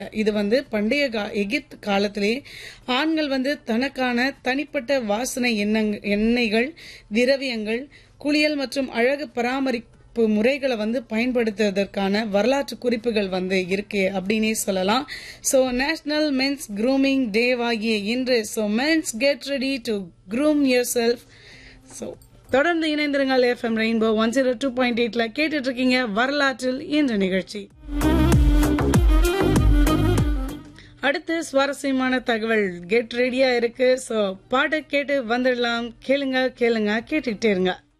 இது வந்து பண்டைய கா- எகிப்து காலத்திலே ஆண்கள் வந்து தனக்கான தனிப்பட்ட வாசனை எண்ணங் எண்ணெய்கள் திரவியங்கள் குளியல் மற்றும் அழகு பராமரிப்பு முறைகளை வந்து பயன்படுத்துவதற்கான வரலாற்று குறிப்புகள் வந்து இருக்கு அப்படின்னே சொல்லலாம் so national men's grooming day ஆகிய இன்று so men's get ready to groom yourself so தொடர்ந்து இணைந்திருங்கள் FM rainbow one zero two point எயிட்ல கேட்டுட்டு இருக்கீங்க வரலாற்றில் இன்று நிகழ்ச்சி அடுத்து சுவாரஸ்யமான தகவல் கெட் ரெடியா இருக்கு ஸோ பாட்டு கேட்டு வந்துடலாம் கேளுங்க கேளுங்க கேட்டுக்கிட்டே இருங்க